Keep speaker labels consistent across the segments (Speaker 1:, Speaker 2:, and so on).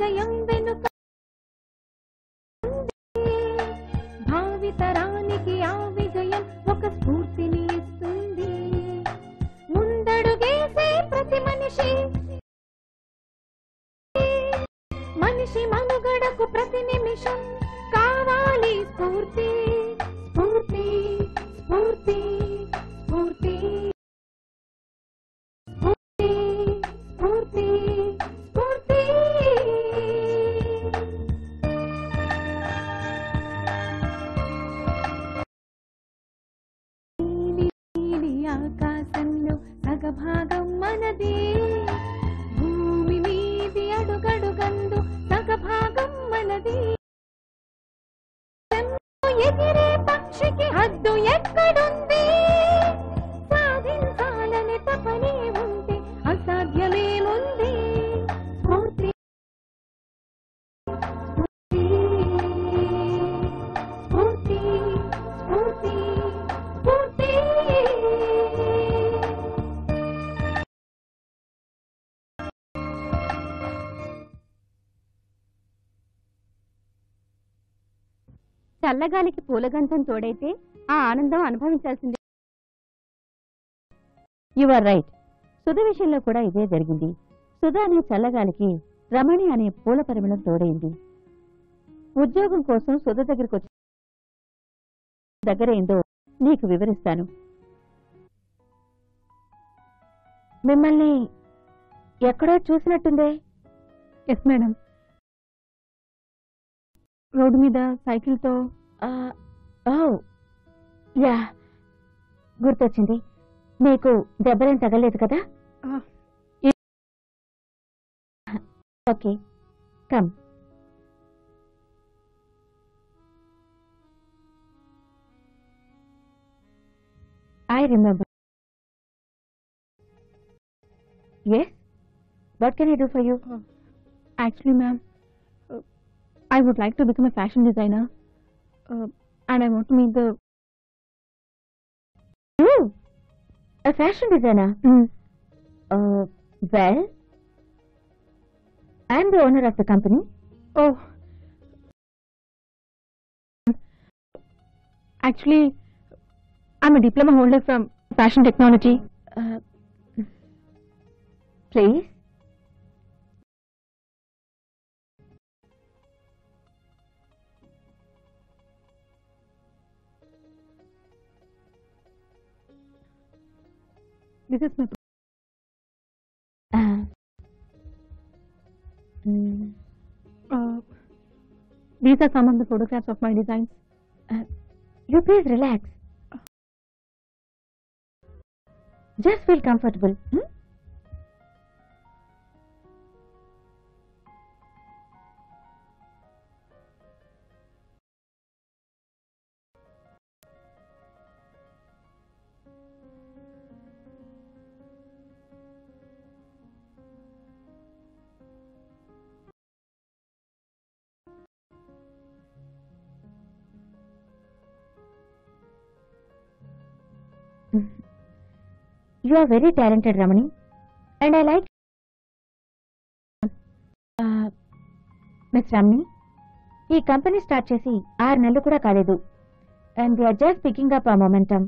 Speaker 1: విజయం వెనుక భావితరానికి ఆ విజయం ఒక స్ఫూర్తిని ఇస్తుంది ముందడుగేసే ప్రతి మనిషి మనిషి మనుగడకు ప్రతి నిమిషం కావాలి స్ఫూర్తి స్ఫూర్తి స్ఫూర్తి స్ఫూర్తి స్ఫూర్తి స్ఫూర్తి స్ఫూర్తి నీలి నీలి ఆకాశంలో సగభాగం మనదే భూమి మీది అడుగడుగందు సగభాగం మనది ఎగిరే పక్షికి హద్దు ఎక్కడుంది సాధించాలని తపనే ఉంటే అసాధ్యమేముంది స్ఫూర్తి స్ఫూర్తి స్ఫూర్తి స్ఫూర్తి
Speaker 2: చల్లగాలికి పూలగంధం తోడైతే ఆ ఆనందం అనుభవించాల్సిందే యు ఆర్ రైట్ సుధ విషయంలో కూడా ఇదే జరిగింది సుధ అనే చల్లగాలికి రమణి అనే పూల పరిమళం తోడైంది ఉద్యోగం కోసం సుధ దగ్గరికి వచ్చి దగ్గరేందో నీకు వివరిస్తాను మిమ్మల్ని ఎక్కడో చూసినట్టుందే ఎస్ మేడం రోడ్డు మీద సైకిల్తో ఓ యా గుర్తొచ్చింది మీకు దెబ్బలేం తగలేదు కదా okay come I remember yes what can I do for you actually ma'am I would like to become a fashion designer, uh, and I want to meet the. Oh, a fashion designer. Uh, well, I'm the owner of the company. Oh. Actually, I'm a diploma holder from fashion technology. Uh, please. This is my. Uh, mm, uh, these are some of the photographs of my designs. Uh, you please relax. Just feel comfortable. Hmm? You are very talented, Ramani. And I like. Uh, miss Ramani ఈ company start చేసి ఆరు నెలలు కూడా కాలేదు and we are just picking up a momentum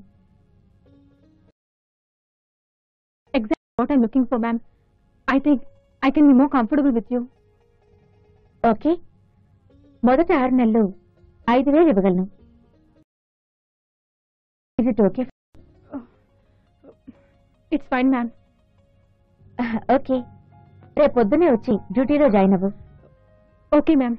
Speaker 2: exact what I'm looking for ma'am I think I can be more comfortable with you okay మొదటి ఆరు నెలలు ఐదు వేలు ఇవ్వగలను is it okay it's fine ma'am okay రేపు పొద్దునే వచ్చి డ్యూటీలో జాయిన్ అవ్వు okay ma'am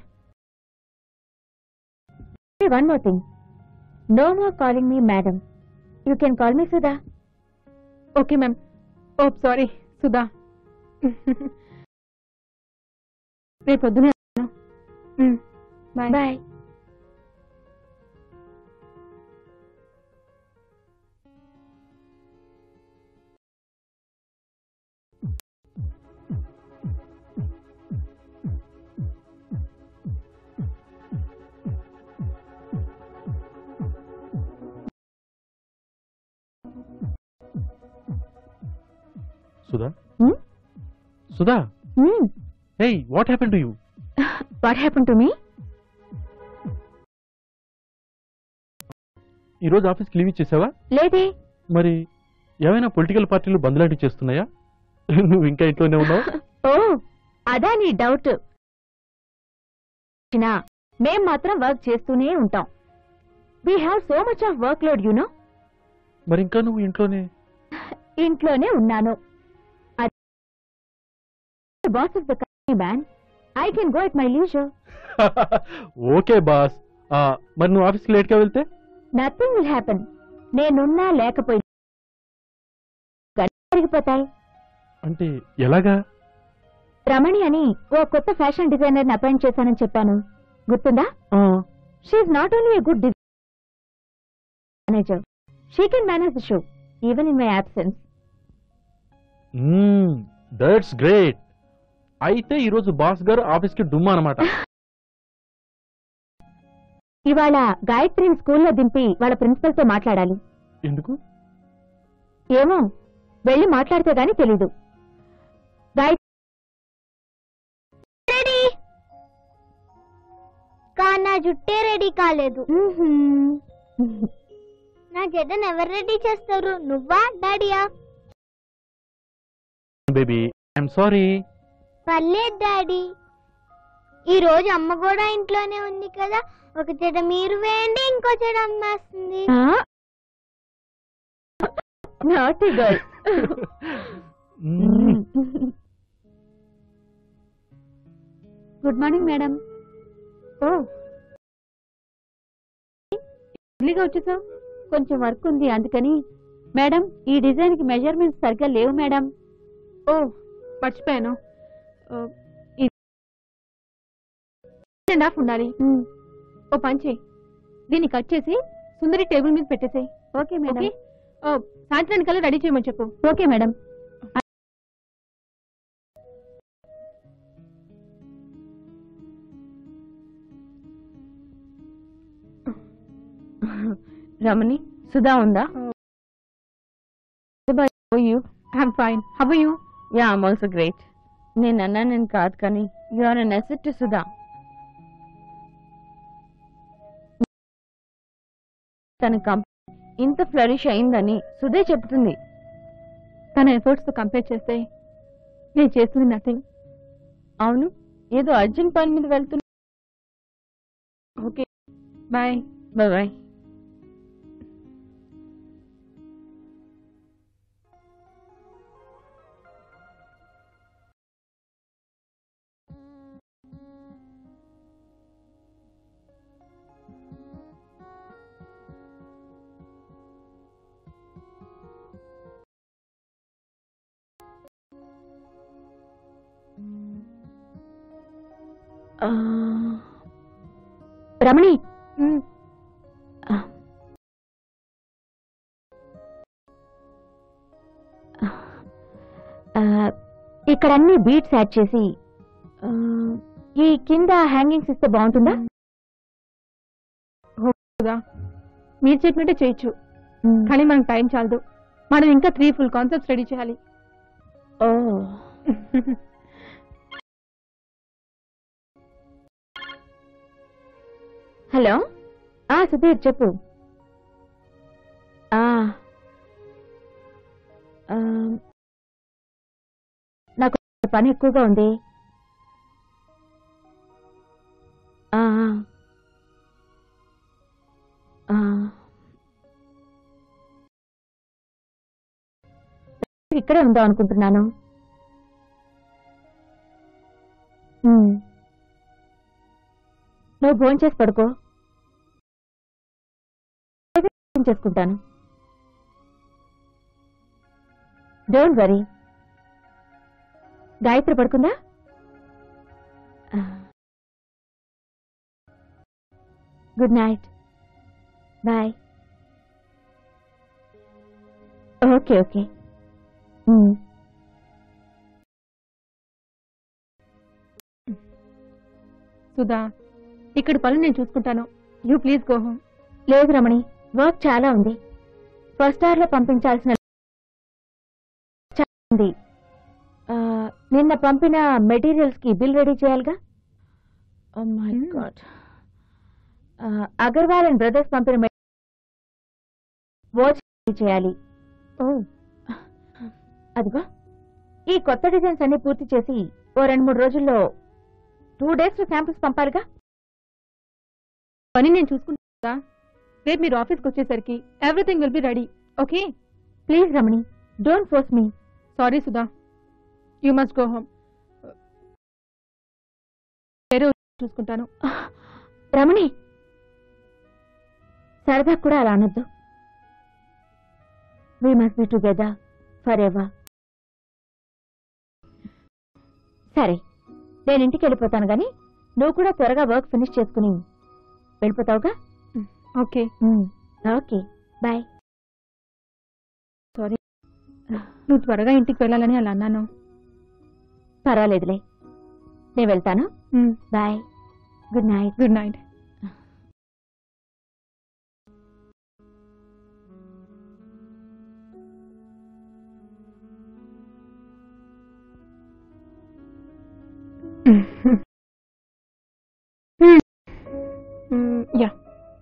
Speaker 2: one more thing no more calling me madam you can call me Sudha okay ma'am oh sorry Sudha రేపు పొద్దునే bye bye
Speaker 3: Sudha
Speaker 2: Hmm?
Speaker 3: Sudha
Speaker 2: Hmm.
Speaker 3: hey what happened to you
Speaker 2: what happen to me
Speaker 3: ఈ రోజు ఆఫీస్కి leave ఇచ్చేసావా
Speaker 2: లేదే
Speaker 3: మరి ఏమైనా political పార్టీలు బంద్ చేస్తున్నాయా నువ్వు ఇంకా ఇంట్లోనే ఉన్నావు
Speaker 2: ఓ అదా నీ డౌట్ చిన్నా, మేం మాత్రం వర్క్ చేస్తూనే ఉంటాం we have so much of work load you know
Speaker 3: మరి ఇంకా నువ్వు ఇంట్లోనే
Speaker 2: ఇంట్లోనే ఉన్నాను boss of the company man I can go at my leisure
Speaker 3: okay boss ఆ, మరి నువ్వు ఆఫీస్కి లేట్గా వెళ్తే
Speaker 2: నథింగ్ విల్ హ్యాపెన్ నేనున్నా లేకపోయినా గంటలు జరిగిపోతాయి
Speaker 3: అంటే ఎలాగా
Speaker 2: రమణి అని ఓ కొత్త ఫ్యాషన్ డిజైనర్ ని అపాయింట్ చేశానని చెప్పాను గుర్తుందా
Speaker 3: ఆ,
Speaker 2: she's not only a good manager she can manage the show even in my absence
Speaker 3: hmm, that's great అయితే ఈ రోజు బాస్ గారు ఆఫీస్కి డుమ్మా అనమాట
Speaker 2: ఇవాళ గాయత్రిని స్కూల్లో దింపి వాళ్ళ ప్రిన్సిపల్ తో మాట్లాడాలి
Speaker 3: ఎందుకు
Speaker 2: ఏమో వెళ్ళి మాట్లాడితే గాని తెలీదు గాయత్రి
Speaker 1: రెడీ కానీ నా జుట్టే రెడీ కాలేదు నా జడను ఎవరు రెడీ చేస్తారు నువ్వా డాడీయా
Speaker 3: బేబీ ఐఎమ్ సారీ
Speaker 1: పర్లేదు డాడీ ఈ రోజు అమ్మ కూడా ఇంట్లోనే ఉంది కదా ఒక జడ మీరు వేయండి ఇంకో జడ అమ్మేస్తుంది
Speaker 2: naughty girl good morning madam oh ఎర్లీగా వచ్చేసావు కొంచెం వర్క్ ఉంది అందుకని మేడం ఈ డిజైన్ కి మెజర్మెంట్స్ సరిగ్గా లేవు మేడం ఓ మర్చిపోయాను అండ్ హాఫ్ ఉండాలి ఓ పంచి దీన్ని కట్ చేసి సుందరి టేబుల్ మీద పెట్టేసాయి ఓకే మేడం సాయంత్రానికి కల్లా రెడీ చేయమని చెప్పు ఓకే మేడం రమణి సుధా ఉందా you I'm fine how you yeah I'm also great నేను అన్నా నేను కాదు కానీ you are an asset to Sudha తన కంపెనీ ఇంత ఫ్లరిష్ అయిందని సుధే చెప్తుంది తన ఎఫర్ట్స్ తో కంపేర్ చేస్తే నేను చేస్తుంది నథింగ్ అవును ఏదో అర్జెంట్ పని మీద వెళ్తున్నా okay bye bye bye Ramani ఇక్కడ అన్ని బీట్స్ యాడ్ చేసి ఆ, ఈ కింద హ్యాంగింగ్స్ ఇస్తే బాగుంటుందా మీరు చెప్పినట్టే చేయొచ్చు కానీ మనకు టైం చాలదు మనం ఇంకా త్రీ ఫుల్ కాన్సెప్ట్స్ రెడీ చేయాలి ఓ హలో ఆ సుధీర్ చెప్పు ఆ ఆ, నాకు పని ఎక్కువగా ఉంది ఆ, ఆ. ఇక్కడే ఉందాం అనుకుంటున్నాను ఉమ్. నువ్వు ఫోన్ చేసి పడుకో ఫోన్ చేసుకుంటాను డోంట్ వరీ గాయత్రి పడుకుందా good night bye okay okay Sudha ఇక్కడ పనులు నేను చూసుకుంటాను యూ ప్లీజ్ గో హోమ్ లేదు రమణి వర్క్ చాలా ఉంది ఫస్ట్ అవర్ లో పంపించాల్సిన చాలా ఉంది ఆ, నిన్న పంపిన మెటీరియల్స్ కి బిల్ రెడీ చేయాలిగా oh my
Speaker 4: Hmm.
Speaker 2: God Agarwal and brothers పంపిన మె- వాచ్ చేయాలి
Speaker 4: ఓ
Speaker 2: అదిగో ఈ కొత్త డిజైన్స్ అన్ని పూర్తి చేసి ఓ రెండు మూడు రోజుల్లో టూ డేస్ లో శాంపిల్స్ పంపాలిగా
Speaker 4: పని నేను చూసుకుంటా రేపు మీరు ఆఫీస్కి వచ్చేసరికి everything will be ready okay
Speaker 2: please Ramani don't force me
Speaker 4: sorry Sudha you must go home వేరే చూసుకుంటాను
Speaker 2: రమణి సరదా కూడా అలా అనొద్దు we must be together forever సరే నేను ఇంటికి వెళ్ళిపోతాను గాని నువ్వు కూడా త్వరగా వర్క్ ఫినిష్ చేసుకుని వెళ్ళిపోతావుగా
Speaker 4: ఓకే
Speaker 2: ఓకే బాయ్
Speaker 4: సారీ నువ్వు త్వరగా ఇంటికి వెళ్ళాలని అలా అన్నాను
Speaker 2: పర్వాలేదులే నేను వెళ్తాను bye good night
Speaker 4: good night yeah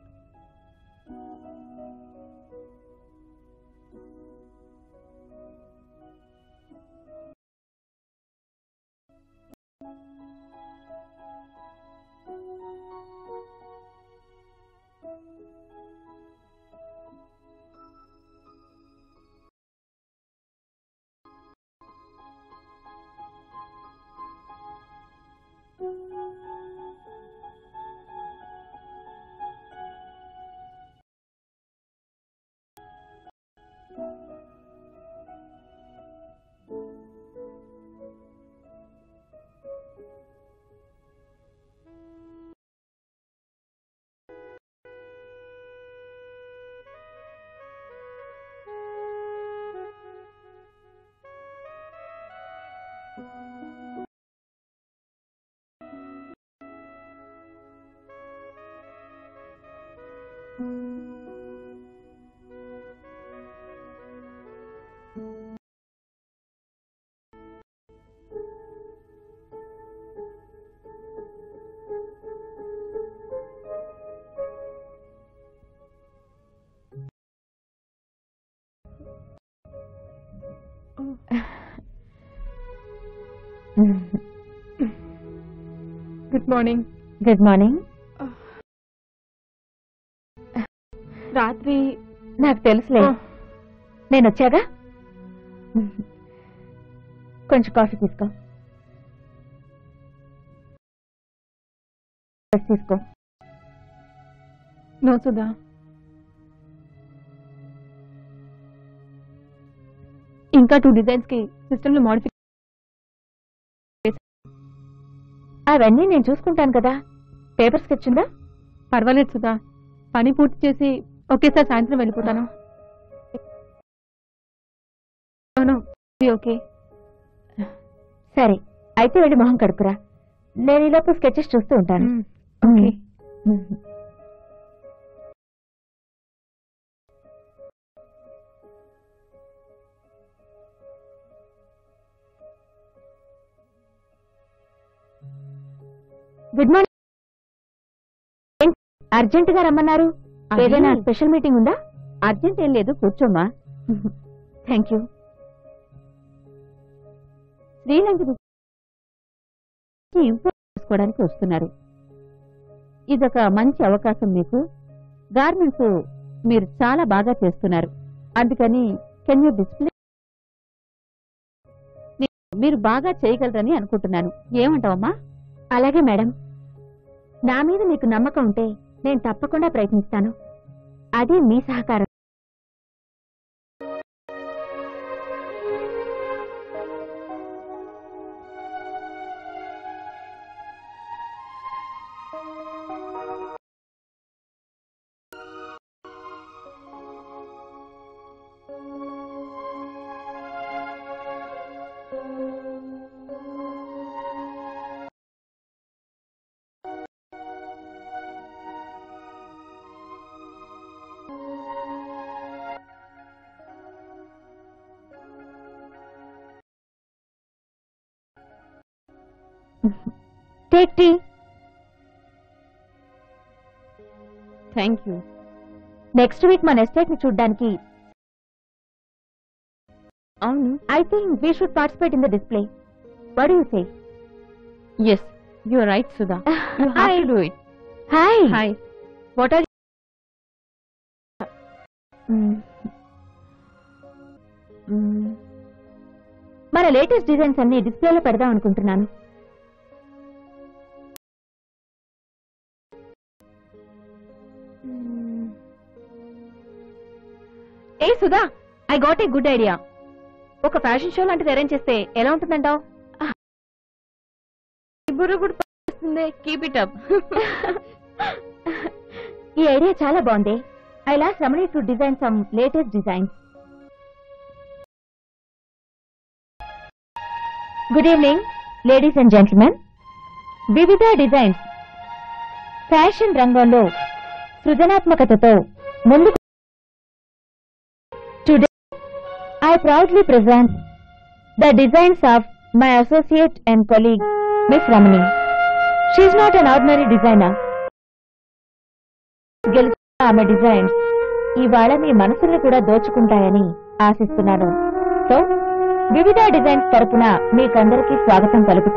Speaker 4: good morning
Speaker 2: good morning
Speaker 4: రాత్రి
Speaker 2: నాకు తెలుసులే
Speaker 4: Oh.
Speaker 2: నేను వచ్చాగా కొంచెం కాఫీ తీసుకో Rest తీసుకో
Speaker 4: నో సుధా ఇంకా టూ డిజైన్స్ కి సిస్టమ్ లో మోడిఫికేషన్
Speaker 2: అవన్నీ నేను చూసుకుంటాను కదా పేపర్ స్కెచ్ ఉందా
Speaker 4: పర్వాలేదు సుధా పని పూర్తి చేసి ఒకేసారి సాయంత్రం వెళ్ళిపోతాను ఓకే
Speaker 2: సరే అయితే వెళ్ళి మొహం కడుపురా నేను ఈలోపు స్కెచెస్ చూస్తూ ఉంటాను
Speaker 4: ఓకే
Speaker 2: గుడ్ మార్నింగ్ అర్జెంట్ గా రమ్మన్నారు
Speaker 4: అది-
Speaker 2: ఏదైనా స్పెషల్ మీటింగ్ ఉందా అర్జెంట్ ఏం లేదు కూర్చోమ్మా థ్యాంక్ యూ శ్రీలంక ఇంపోర్ట్ చేసుకోవడానికి వస్తున్నారు ఇదొక మంచి అవకాశం మీకు గార్మెంట్స్ మీరు చాలా బాగా చేస్తున్నారు అందుకని కెన్ యూ డిస్ప్లే మీరు బాగా చేయగలరని అనుకుంటున్నాను ఏమంటావమ్మా అలాగే మేడం నా మీద మీకు నమ్మకం ఉంటే నేను తప్పకుండా ప్రయత్నిస్తాను అది మీ సహకారం take tea thank you
Speaker 5: next week మన ఎస్టేట్ ని చూడడానికి
Speaker 2: అవును
Speaker 5: I think we should participate in the display what you say
Speaker 2: yes you are right Sudha you have to do it
Speaker 5: hi
Speaker 2: hi what are
Speaker 5: మన latest designs అన్ని డిస్ప్లేలో పెడదాం అనుకుంటున్నాను ఏ Sudha I got a good idea ఒక fashion show లాంటిది arrange చేస్తే ఎలా ఉంటుందంటావు
Speaker 2: బుర్ర కూడా పనిచేస్తుంది కీప్ ఇట్ అప్
Speaker 5: ఈ ఐడియా చాలా బాగుంది I lost Ramani to design some latest designs good evening ladies and gentlemen వివిధ డిజైన్స్ ఫ్యాషన్ రంగంలో సృజనాత్మకతతో ముందుకు today I proudly present the designs of my associate and colleague miss Ramani she's not an ordinary designer గెలుచుకున్న ఆమె designs ఇవాళ మీ మనసుల్ని కూడా దోచుకుంటాయని ఆశిస్తున్నాను సో వివిధ డిజైన్స్ తరపున మీకందరికీ స్వాగతం పలుకుతూ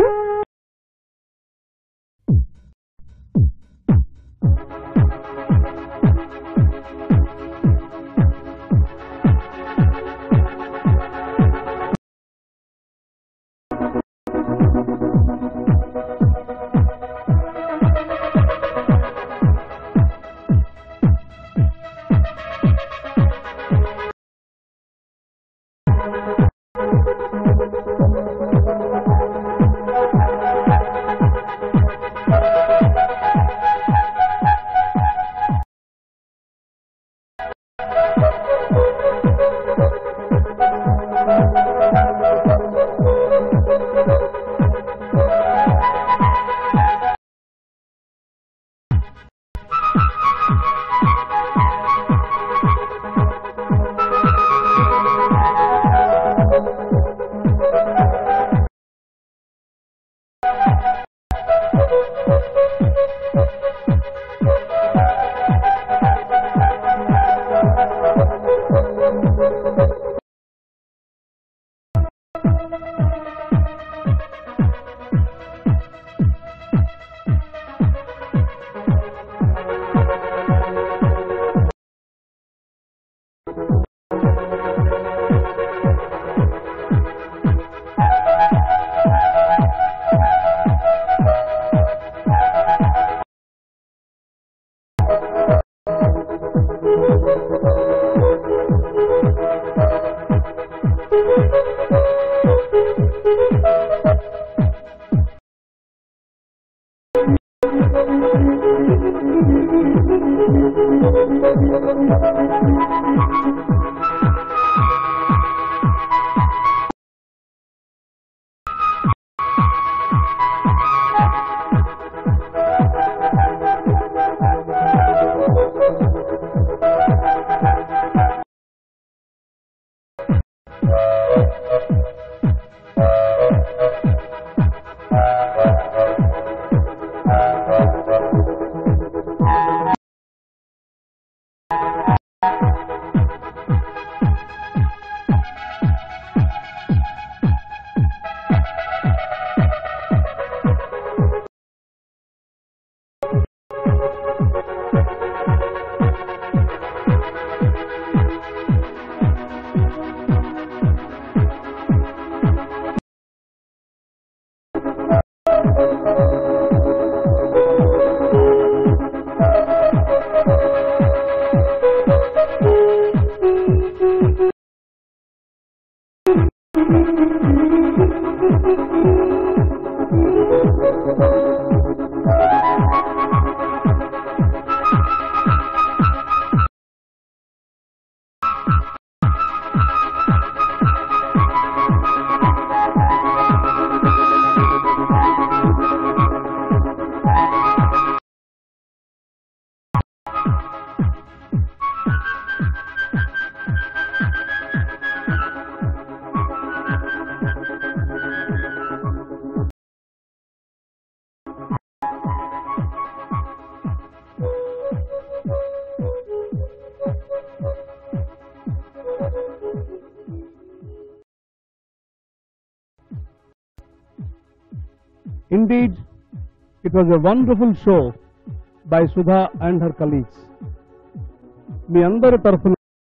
Speaker 6: Indeed, it was a wonderful show by Sudha and her colleagues. మీ అందరి తరఫున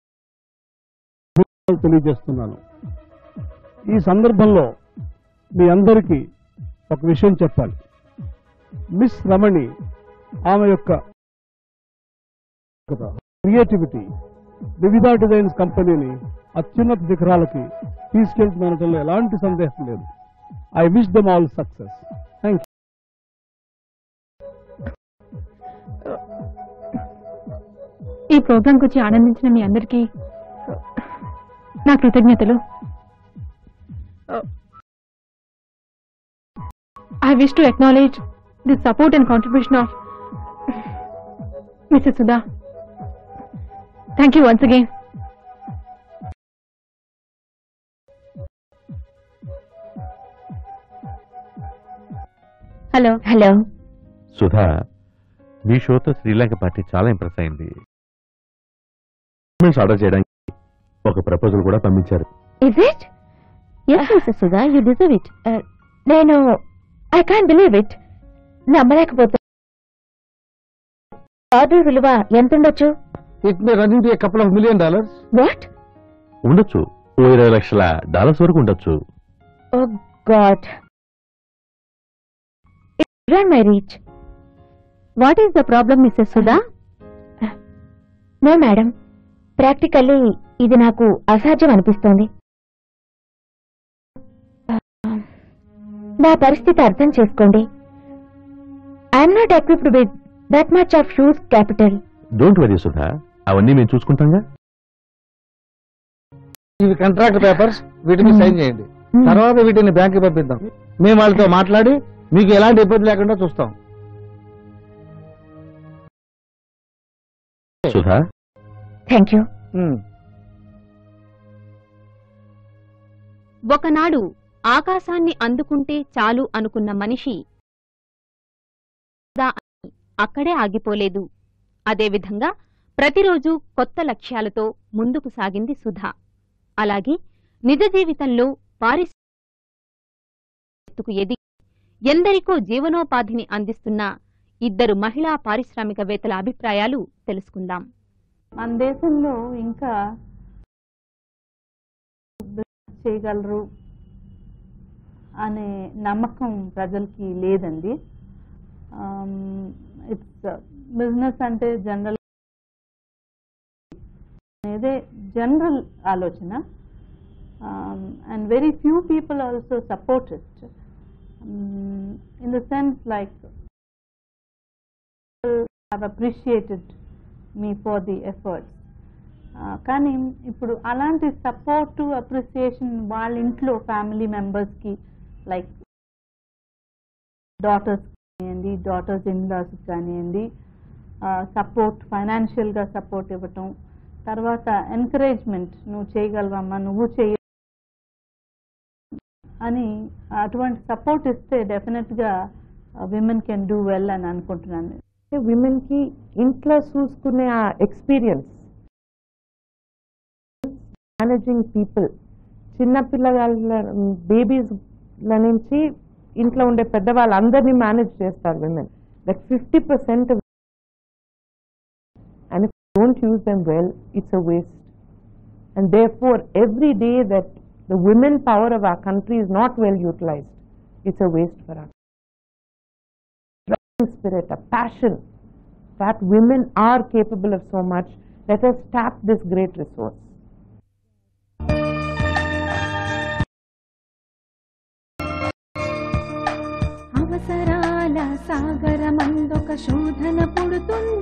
Speaker 6: తెలియజేస్తున్నాను ఈ సందర్భంలో మీ అందరికీ ఒక విషయం చెప్పాలి మిస్ రమణి ఆమె యొక్క క్రియేటివిటీ వివిధ డిజైన్స్ కంపెనీని అత్యున్నత శిఖరాలకి తీసుకెళ్తుందనటంలో ఎలాంటి సందేహం లేదు I wish them all success thank
Speaker 4: ఈ ప్రోగ్రాంకి వచ్చి ఆనందించిన మీ అందరికీ నా కృతజ్ఞతలు I wish to acknowledge the support and contribution of mister Sudha thank you once again hello
Speaker 5: hello
Speaker 3: Sudha మీ షోతో శ్రీలంక పార్టీ చాలా ఇంప్రెస్ అయింది ఆర్డర్ చేయడానికి ఒక ప్రపోజల్ కూడా పంపించారు
Speaker 5: is it yes mister Sudha you deserve it నేను ఐ కాన్ బిలీవ్ ఇట్ నమ్మలేకపోతే ఆర్డర్ విలువ ఎంత ఉండొచ్చు
Speaker 6: it may run A couple of million dollars
Speaker 5: what
Speaker 3: ఉండొచ్చు ఓ ఇరవై లక్షల డాలర్స్ వరకు ఉండొచ్చు
Speaker 5: oh God it my reach what is the problem Mrs Sudha no madam practically ఇది నాకు అసాధ్యం అనిపిస్తోంది నా పరిస్థితి అర్థం చేసుకోండి I'm not equipped with that much of huge capital
Speaker 3: don't worry Sudha అవన్నీ మేము చూసుకుంటాంగా
Speaker 6: ఇవి కాంట్రాక్ట్ పేపర్స్ వీటిని సైన్ చేయండి తర్వాత వీటిని బ్యాంక్ పంపిద్దాం మేము వాళ్ళతో మాట్లాడి మీకు ఎలాంటి ఇబ్బంది లేకుండా చూస్తాం
Speaker 3: సుధా
Speaker 5: థ్యాంక్ యూ
Speaker 2: ఒకనాడు ఆకాశాన్ని అందుకుంటే చాలు అనుకున్న మనిషి దా అని అక్కడే ఆగిపోలేదు అదేవిధంగా ప్రతిరోజు కొత్త లక్ష్యాలతో ముందుకు సాగింది సుధా అలాగే నిజ జీవితంలో పారిశ్రామిక ఎదిగి ఎందరికో జీవనోపాధిని అందిస్తున్న ఇద్దరు మహిళా పారిశ్రామికవేత్తల అభిప్రాయాలు తెలుసుకుందాం
Speaker 7: మన దేశంలో ఇంకా చేయగలరు అనే నమ్మకం ప్రజలకి లేదండి ఇట్స్ బిజినెస్ అంటే జనరల్ అనేదే జనరల్ ఆలోచన and very few people also support it in the sense like have appreciated me for the efforts కానీ ఇప్పుడు అలాంటి సపోర్ట్ అప్రిసియేషన్ వాళ్ళ ఇంట్లో ఫ్యామిలీ మెంబర్స్కి లైక్ డాటర్స్ కానివ్వండి డాటర్స్ ఇన్ లాస్ కానివ్వండి సపోర్ట్ ఫైనాన్షియల్గా సపోర్ట్ ఇవ్వటం తర్వాత ఎంకరేజ్మెంట్ నువ్వు చేయగలవమ్మా నువ్వు చేయ అని అటువంటి సపోర్ట్ ఇస్తే డెఫినెట్గా విమెన్ కెన్ డూ వెల్ అని అనుకుంటున్నాను
Speaker 8: విమెన్ కి ఇంట్లో చూసుకునే ఆ ఎక్స్పీరియన్స్ మేనేజింగ్ పీపుల్ చిన్న పిల్లగాళ్ళ బేబీస్ నుంచి ఇంట్లో ఉండే పెద్దవాళ్ళందరినీ మేనేజ్ చేస్తారు women that fifty percent and don't use them well it's a waste and they for every day that the women power of our country is not well utilized. It's a waste for us. Driving spirit, a passion that women are capable of so much. Let us tap this great resource.
Speaker 4: అవసరాల సాగరమందొక శోధన పుడుతుంది